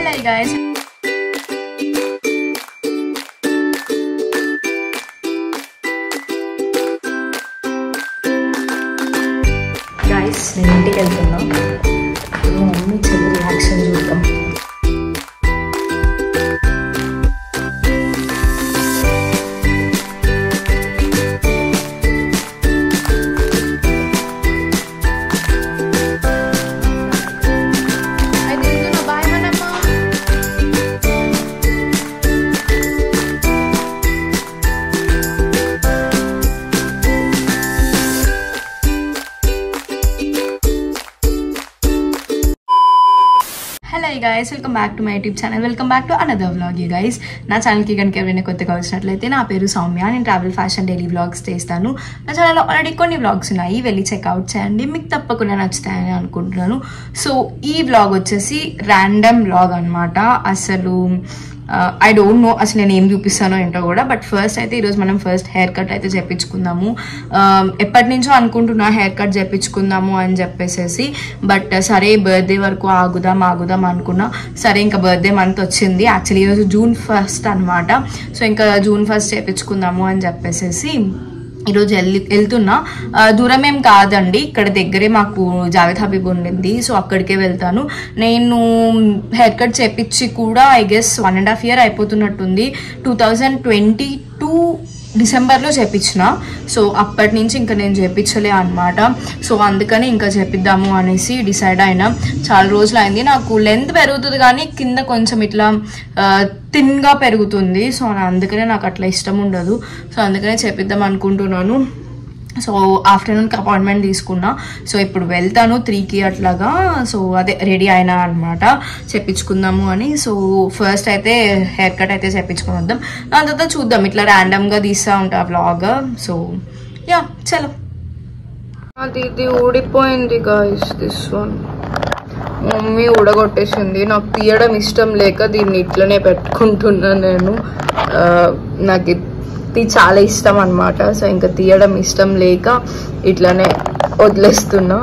Hello guys. Guys నేను ఇంటికి వెళ్తున్నా మా మమ్మీ చెల్లి రియాక్షన్ చూద్దాం బాయ్ మనమ్మ hello guys welcome back to my YouTube channel welcome back to another vlog you guys నా ఛానల్కి కనుక ఎవరైనా కొత్తగా వచ్చినట్లయితే నా పేరు సౌమ్య నేను ట్రావెల్ ఫ్యాషన్ డైలీ వ్లాగ్స్ చేస్తాను నా ఛానల్లో ఆల్రెడీ కొన్ని వ్లాగ్స్ ఉన్నాయి వెళ్ళి చెక్అవుట్ చేయండి మీకు తప్పకుండా నచ్చుతాయని అనుకుంటున్నాను సో ఈ వ్లాగ్ వచ్చేసి ర్యాండమ్ వ్లాగ్ అనమాట అసలు ఐ డోంట్ నో అసలు నేను ఏం చూపిస్తానో ఏంటో కూడా బట్ ఫస్ట్ అయితే ఈరోజు మనం ఫస్ట్ హెయిర్ కట్ అయితే చేపించుకుందాము Um, ఎప్పటి నుంచో అనుకుంటున్నా హెయిర్ కట్ చేపించుకుందాము అని చెప్పేసేసి బట్ సరే బర్త్డే వరకు ఆగుదాం ఆగుదాం అనుకున్నా సరే ఇంకా బర్త్డే మంత్ వచ్చింది యాక్చువల్లీ ఈరోజు జూన్ ఫస్ట్ అనమాట సో ఇంకా జూన్ ఫస్ట్ చేపించుకుందాము అని చెప్పేసేసి ఈరోజు వెళ్ళి వెళ్తున్నా ఆ, దూరం ఏం కాదండి ఇక్కడ దగ్గరే మాకు జావేద్ హబీబ్ ఉండింది సో అక్కడికే వెళ్తాను నేను హెయిర్ కట్ చేపించి కూడా I guess one and half year అయిపోతున్నట్టుంది టూ థౌజండ్ ట్వంటీ టూ డిసెంబర్లో చేపించిన సో అప్పటి నుంచి ఇంకా నేను చేపించలే అనమాట సో అందుకని ఇంకా చేపిద్దాము అనేసి డిసైడ్ అయినా చాలా రోజులు అయింది నాకు లెంత్ పెరుగుతుంది కానీ కింద కొంచెం ఇట్లా థిన్గా పెరుగుతుంది సో అందుకనే నాకు అట్లా ఇష్టం ఉండదు సో అందుకనే చేపిద్దాం అనుకుంటున్నాను సో ఆఫ్టర్నూన్కి అపాయింట్మెంట్ తీసుకున్నా సో ఇప్పుడు వెళ్తాను త్రీకి అట్లాగా సో అదే రెడీ అయినా అనమాట చెప్పించుకుందాము అని సో ఫస్ట్ అయితే హెయిర్ కట్ అయితే చెప్పించుకుని వద్దాం దాని తర్వాత చూద్దాం ఇట్లా ర్యాండమ్గా తీస్తూ ఉంటా వ్లాగ్ సో యా చలో అది ఇది ఊడిపోయింది గాయస్ దిస్ వన్ మమ్మీ ఊడగొట్టేసింది నాకు తీయడం ఇష్టం లేక దీన్ని ఇట్లనే పెట్టుకుంటున్నా నేను ఆ, నాకు ఇది చాలా ఇష్టం అనమాట సో ఇంకా తీయడం ఇష్టం లేక ఇట్లనే వదిలేస్తున్నా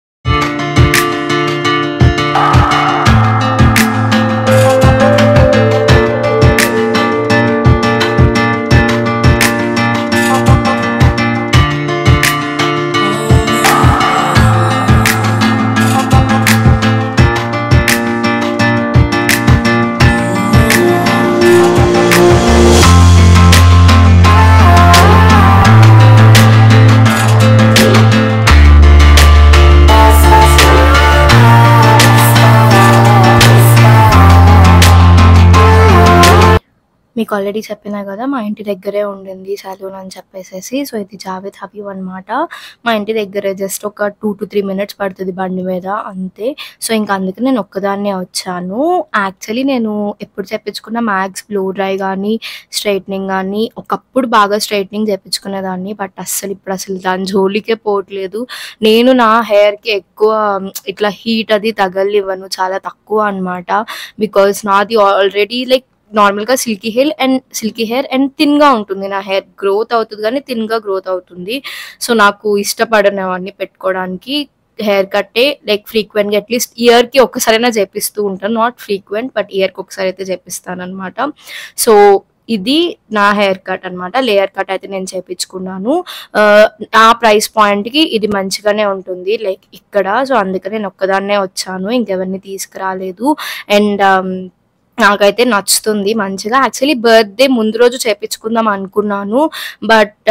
మీకు ఆల్రెడీ చెప్పినా కదా మా ఇంటి దగ్గరే ఉండింది సలూన్ అని చెప్పేసేసి సో ఇది జావేద్ హబీబ్ అనమాట మా ఇంటి దగ్గరే జస్ట్ ఒక టూ టు త్రీ మినిట్స్ పడుతుంది బండి మీద అంతే సో ఇంకా అందుకే నేను ఒక్కదాన్నే వచ్చాను యాక్చువల్లీ నేను ఎప్పుడు చెప్పించుకున్న మ్యాక్స్ బ్లో డ్రై కానీ స్ట్రైట్నింగ్ కానీ ఒకప్పుడు బాగా స్ట్రైట్నింగ్ చేపించుకునేదాన్ని బట్ అస్సలు ఇప్పుడు అసలు దాని జోలికే పోవట్లేదు నేను నా హెయిర్కి ఎక్కువ మ్, ఇట్లా హీట్ అది తగలివ్వను చాలా తక్కువ అన్నమాట బికాస్ నాది ఆల్రెడీ లైక్ నార్మల్గా silky hair and silky hair and థిన్గా ఉంటుంది నా హెయిర్ గ్రోత్ అవుతుంది కానీ థిన్గా గ్రోత్ అవుతుంది సో నాకు ఇష్టపడనవన్నీ పెట్టుకోవడానికి హెయిర్ కట్టే లైక్ ఫ్రీక్వెంట్గా అట్లీస్ట్ ఇయర్కి ఒక్కసారైనా చేపిస్తూ ఉంటాను నాట్ ఫ్రీక్వెంట్ బట్ ఇయర్కి ఒకసారి అయితే చేపిస్తాను అనమాట సో ఇది నా హెయిర్ కట్ అన్నమాట లేయర్ కట్ అయితే నేను చేపించుకున్నాను ఆ, ఆ ప్రైస్ పాయింట్కి ఇది మంచిగానే ఉంటుంది లైక్ ఇక్కడ సో అందుకని నేను ఒక్కదాన్నే వచ్చాను ఇంకెవరిని తీసుకురాలేదు అండ్ నాకైతే నచ్చుతుంది మంచిగా యాక్చువల్లీ బర్త్డే ముందు రోజు చేపించుకుందాం అనుకున్నాను బట్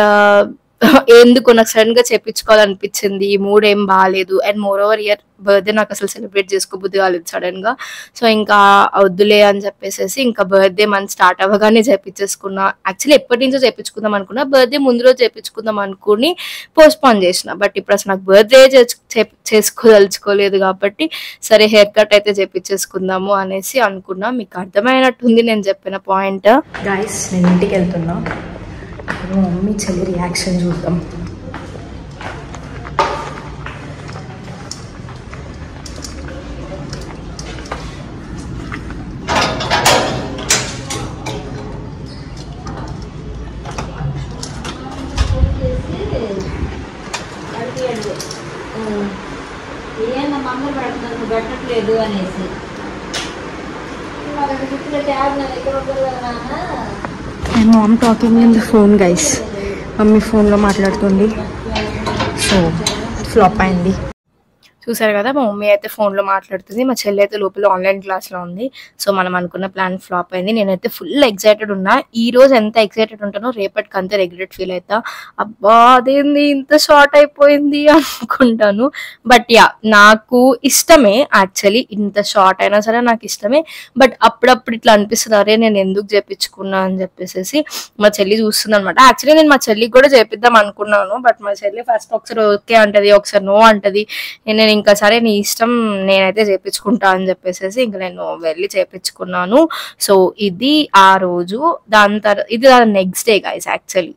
ఎందుకు నాకు సడన్ గా చేపించుకోవాలనిపించింది ఈ మూడ్ ఏం బాగాలేదు and more over year birthday నాకు అసలు సెలబ్రేట్ చేసుకోబుద్ధి కాలేదు సడన్ గా సో ఇంకా వద్దులే అని చెప్పేసి ఇంకా బర్త్డే మంత్ స్టార్ట్ అవ్వగానే చేపించేసుకున్నా యాక్చువల్లీ ఎప్పటి నుంచో చేపించుకుందాం అనుకున్నా బర్త్డే ముందు రోజు చేపించుకుందాం అనుకుని పోస్ట్పోన్ చేసిన బట్ ఇప్పుడు అసలు నాకు బర్త్డే చేసుకోదలుచుకోలేదు కాబట్టి సరే హెయిర్ కట్ అయితే చేపించేసుకుందాము అనేసి అనుకున్నా మీకు అర్థమైనట్టుంది నేను చెప్పిన పాయింట్ గాయస్ నేను ఇంటికి వెళ్తున్నా ఇప్పుడు మమ్మీ చెల్లి రియాక్షన్ చూద్దాం ఏమన్నా మమ్మల్ని పెడుతున్నాను పెట్టట్లేదు అనేసి mom talking in the phone guys mummy ఫోన్లో మాట్లాడుతుంది సో ఫ్లాప్ అయింది చూసారు కదా మా మమ్మీ అయితే ఫోన్లో మాట్లాడుతుంది మా చెల్లి అయితే లోపల ఆన్లైన్ క్లాస్లో ఉంది సో మనం అనుకున్న ప్లాన్ ఫ్లాప్ అయింది నేనైతే ఫుల్ ఎక్సైటెడ్ ఉన్నా ఈ రోజు ఎంత ఎక్సైటెడ్ ఉంటానో రేపటికి అంతే రెగ్రెట్ ఫీల్ అవుతా అబ్బా అదేంది ఇంత షార్ట్ అయిపోయింది అనుకుంటాను బట్ యా నాకు ఇష్టమే యాక్చువల్లీ ఇంత షార్ట్ అయినా సరే నాకు ఇష్టమే బట్ అప్పుడప్పుడు ఇట్లా అనిపిస్తుంది అరే నేను ఎందుకు చేపించుకున్నా అని చెప్పేసి మా చెల్లి చూస్తుంది అనమాట యాక్చువల్లీ నేను మా చెల్లికి కూడా చేపిద్దాం అనుకున్నాను బట్ మా చెల్లి ఫస్ట్ ఒకసారి ఓకే అంటది ఒకసారి నో అంటది నేను ఇంకా సరే నీ ఇష్టం నేనైతే చేపించుకుంటా అని చెప్పేసి ఇంకా నేను వెళ్ళి చేపించుకున్నాను సో ఇది ఆ రోజు దాని తర్వాత ఇది next day guys actually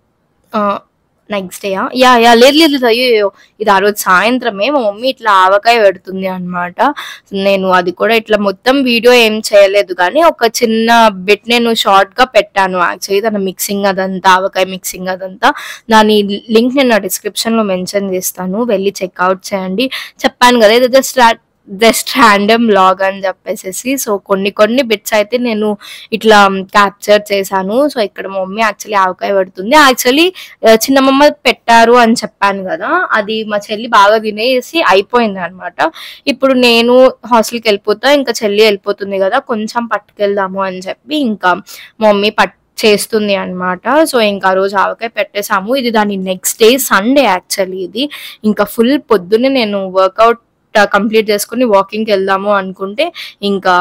next day yeah yeah లేదు లేదు లేదు, అయ్యో అయ్యో. ఇది ఆ రోజు సాయంత్రమే మా మమ్మీ ఇట్లా ఆవకాయ పెడుతుంది అన్నమాట నేను అది కూడా ఇట్లా మొత్తం వీడియో ఏం చేయలేదు కానీ ఒక చిన్న బిట్ నేను షార్ట్ గా పెట్టాను యాక్చువల్లీ తన మిక్సింగ్ అదంతా ఆవకాయ మిక్సింగ్ అదంతా దాని లింక్ నేను డిస్క్రిప్షన్ లో మెన్షన్ చేస్తాను వెళ్ళి చెక్అవుట్ చేయండి చెప్పాను కదా ఇది జస్ట్ జస్ట్ ర్యాండమ్ లాగ్ అని చెప్పేసి సో కొన్ని కొన్ని బిట్స్ అయితే నేను ఇట్లా క్యాప్చర్ చేశాను సో ఇక్కడ మా మమ్మీ యాక్చువల్లీ ఆవకాయ పెడుతుంది యాక్చువల్లీ చిన్నమ్మ పెట్టారు అని చెప్పాను కదా అది మా చెల్లి బాగా తినేసి అయిపోయింది అనమాట ఇప్పుడు నేను హాస్టల్కి వెళ్ళిపోతా ఇంకా చెల్లి వెళ్ళిపోతుంది కదా కొంచెం పట్టుకెళ్దాము అని చెప్పి ఇంకా మా మమ్మీ పట్ చేస్తుంది అన్నమాట సో ఇంకా ఆ రోజు ఆవకాయ పెట్టేసాము ఇది దాని నెక్స్ట్ డే సండే యాక్చువల్లీ ఇది ఇంకా ఫుల్ పొద్దున్నే నేను వర్కౌట్ కంప్లీట్ చేసుకుని వాకింగ్కి వెళ్దాము అనుకుంటే ఇంకా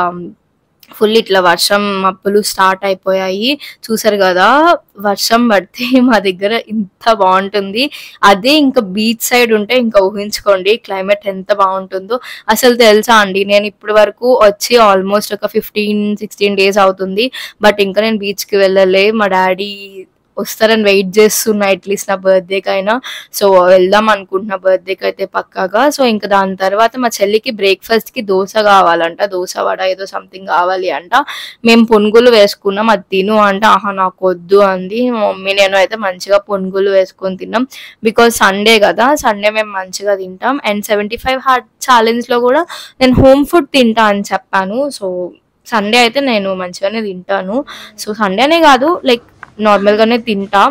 ఫుల్ ఇట్లా వర్షం మబ్బులు స్టార్ట్ అయిపోయాయి చూసారు కదా వర్షం పడితే మా దగ్గర ఇంత బాగుంటుంది అదే ఇంకా బీచ్ సైడ్ ఉంటే ఇంకా ఊహించుకోండి క్లైమేట్ ఎంత బాగుంటుందో అసలు తెలుసా అండి నేను ఇప్పటి వరకు వచ్చి ఆల్మోస్ట్ ఒక ఫిఫ్టీన్ సిక్స్టీన్ డేస్ అవుతుంది బట్ ఇంకా నేను బీచ్ కి వెళ్ళలే మా డాడీ వస్తారని వెయిట్ చేస్తున్నా అట్లీస్ట్ నా బర్త్డేకి అయినా సో వెళ్దాం అనుకుంటున్నా బర్త్డేకి అయితే పక్కాగా సో ఇంకా దాని తర్వాత మా చెల్లికి బ్రేక్ఫాస్ట్ కి దోశ కావాలంట దోశ వడ ఏదో సంథింగ్ కావాలి అంట మేము పునుగులు వేసుకున్నాం అది తిను అంటే ఆహా నాకు వద్దు అంది మా మమ్మీ నేను అయితే మంచిగా పునుగులు వేసుకొని తిన్నాం బికాజ్ సండే కదా సండే మేము మంచిగా తింటాం and seventy five hard challenge లో కూడా నేను హోమ్ ఫుడ్ తింటా అని చెప్పాను సో సండే అయితే నేను మంచిగానే తింటాను సో సండేనే కాదు లైక్ నార్మల్ గానే తింటా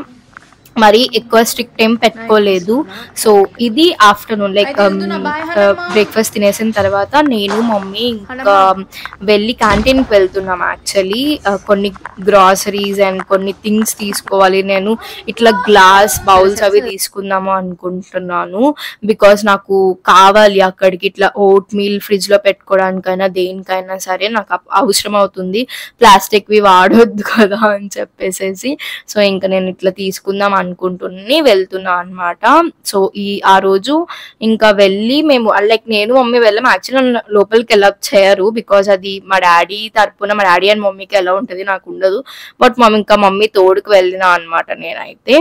మరి ఎక్కువ స్ట్రిక్ట్ ఏం పెట్టుకోలేదు సో ఇది ఆఫ్టర్నూన్ లైక్ బ్రేక్ఫాస్ట్ తినేసిన తర్వాత నేను మమ్మీ ఇంకా వెళ్ళి క్యాంటీన్ కి వెళ్తున్నాం యాక్చువల్లీ కొన్ని గ్రాసరీస్ అండ్ కొన్ని థింగ్స్ తీసుకోవాలి నేను ఇట్లా గ్లాస్ బౌల్స్ అవి తీసుకుందాము అనుకుంటున్నాను బికాస్ నాకు కావాలి అక్కడికి ఇట్లా ఓట్ మీల్ ఫ్రిడ్జ్ లో పెట్టుకోవడానికైనా దేనికైనా సరే నాకు అప్- అవసరం అవుతుంది ప్లాస్టిక్ వి వాడొద్దు కదా అని చెప్పేసేసి సో ఇంకా నేను ఇట్లా తీసుకుందాం అనుకుంటుని వెళ్తున్నా అన్నమాట సో ఈ ఆ రోజు ఇంకా వెళ్ళి మేము లైక్ నేను మమ్మీ వెళ్ళాం యాక్చువల్లీ లోపలికి ఎలా చేయరు బికాజ్ అది మా డాడీ తరపున మా డాడీ అండ్ మమ్మీకి ఎలా ఉంటది నాకు ఉండదు బట్ మమ్మీ ఇంకా మమ్మీ తోడుకు వెళ్ళినా అన్నమాట నేనైతే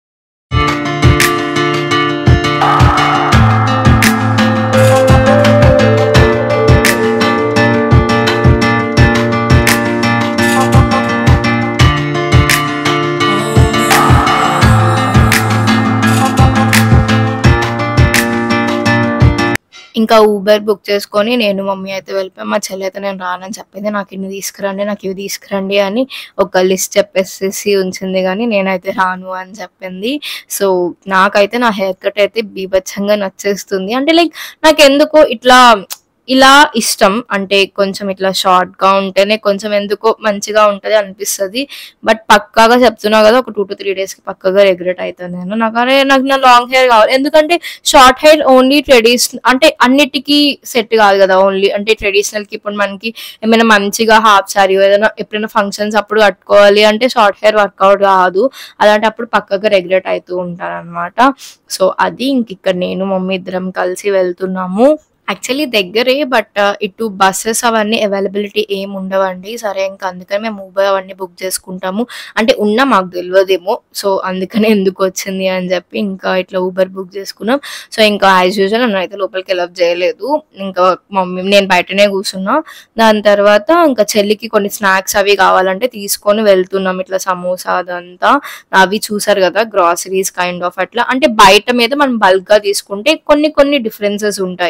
ఇంకా ఊబర్ బుక్ చేసుకొని నేను మమ్మీ అయితే వెళ్ళిపోయి మా చెల్లి అయితే నేను రానని చెప్పింది నాకు ఇన్ని తీసుకురండి నాకు ఇవి తీసుకురండి అని ఒక లిస్ట్ చెప్పేసేసి ఉంచింది కానీ నేనైతే రాను అని చెప్పింది సో నాకైతే నా హెయిర్ కట్ అయితే బీభత్సంగా నచ్చేస్తుంది అంటే లైక్ నాకు ఎందుకో ఇట్లా ఇలా ఇష్టం అంటే కొంచెం ఇట్లా షార్ట్ గా ఉంటేనే కొంచెం ఎందుకో మంచిగా ఉంటది అనిపిస్తది బట్ పక్కాగా చెప్తున్నా కదా ఒక టూ టు త్రీ డేస్ కి పక్కాగా రెగ్రెట్ అవుతాను నేను నాకు అరే నాకు నా లాంగ్ హెయిర్ కావాలి ఎందుకంటే షార్ట్ హెయిర్ ఓన్లీ ట్రెడిషనల్ అంటే అన్నిటికీ సెట్ కాదు కదా ఓన్లీ అంటే ట్రెడిషనల్ కి ఇప్పుడు మనకి ఏమైనా మంచిగా హాఫ్ సారీ ఏదైనా ఎప్పుడైనా ఫంక్షన్స్ అప్పుడు కట్టుకోవాలి అంటే షార్ట్ హెయిర్ వర్కౌట్ కాదు అలాంటి అప్పుడు పక్కగా రెగ్రెట్ అవుతూ ఉంటాను అనమాట సో అది ఇంక ఇక్కడ నేను మమ్మీ ఇద్దరం కలిసి వెళ్తున్నాము యాక్చువల్లీ దగ్గరే బట్ ఇటు బస్సెస్ అవన్నీ అవైలబిలిటీ ఏం ఉండవండి సరే ఇంకా అందుకని మేము ఊబర్ అవన్నీ బుక్ చేసుకుంటాము అంటే ఉన్నా మాకు తెలియదేమో సో అందుకనే ఎందుకు వచ్చింది అని చెప్పి ఇంకా ఇట్లా ఊబర్ బుక్ చేసుకున్నాం సో ఇంకా యాజ్ యూజువల్ నన్ను అయితే లోపలికి వెళ్ళప్ చేయలేదు ఇంకా మమ్మీ నేను బయటనే కూర్చున్నా దాని తర్వాత ఇంకా చెల్లికి కొన్ని స్నాక్స్ అవి కావాలంటే తీసుకొని వెళ్తున్నాం ఇట్లా సమోసా అదంతా అవి చూసారు కదా గ్రాసరీస్ కైండ్ ఆఫ్ అట్లా అంటే బయట మీద మనం బల్క్ గా తీసుకుంటే కొన్ని కొన్ని డిఫరెన్సెస్ ఉంటాయి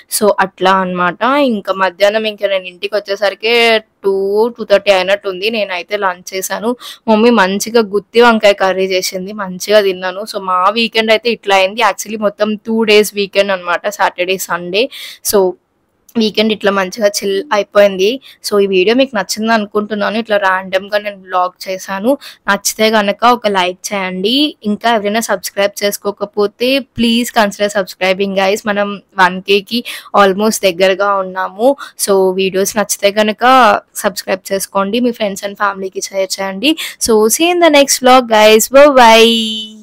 సో అట్లా అన్నమాట ఇంకా మధ్యాహ్నం ఇంకా నేను ఇంటికి వచ్చేసరికి టూ టూ థర్టీ అయినట్టుంది నేనైతే లంచ్ చేశాను మమ్మీ మంచిగా గుత్తి వంకాయ కర్రీ చేసింది మంచిగా తిన్నాను సో మా వీకెండ్ అయితే ఇట్లా అయింది యాక్చువల్లీ మొత్తం టూ డేస్ వీకెండ్ అనమాట సాటర్డే సండే సో వీకెండ్ ఇట్లా మంచిగా చిల్ అయిపోయింది సో ఈ వీడియో మీకు నచ్చింది అనుకుంటున్నాను ఇట్లా ర్యాండమ్ గా నేను బ్లాగ్ చేశాను నచ్చితే గనక ఒక లైక్ చేయండి ఇంకా ఎవరైనా సబ్స్క్రైబ్ చేసుకోకపోతే ప్లీజ్ కన్సిడర్ సబ్స్క్రైబింగ్ గైస్ మనం వన్ కి ఆల్మోస్ట్ దగ్గరగా ఉన్నాము సో వీడియోస్ నచ్చితే గనక సబ్స్క్రైబ్ చేసుకోండి మీ ఫ్రెండ్స్ అండ్ ఫ్యామిలీకి షేర్ చేయండి so see in the next blog guys by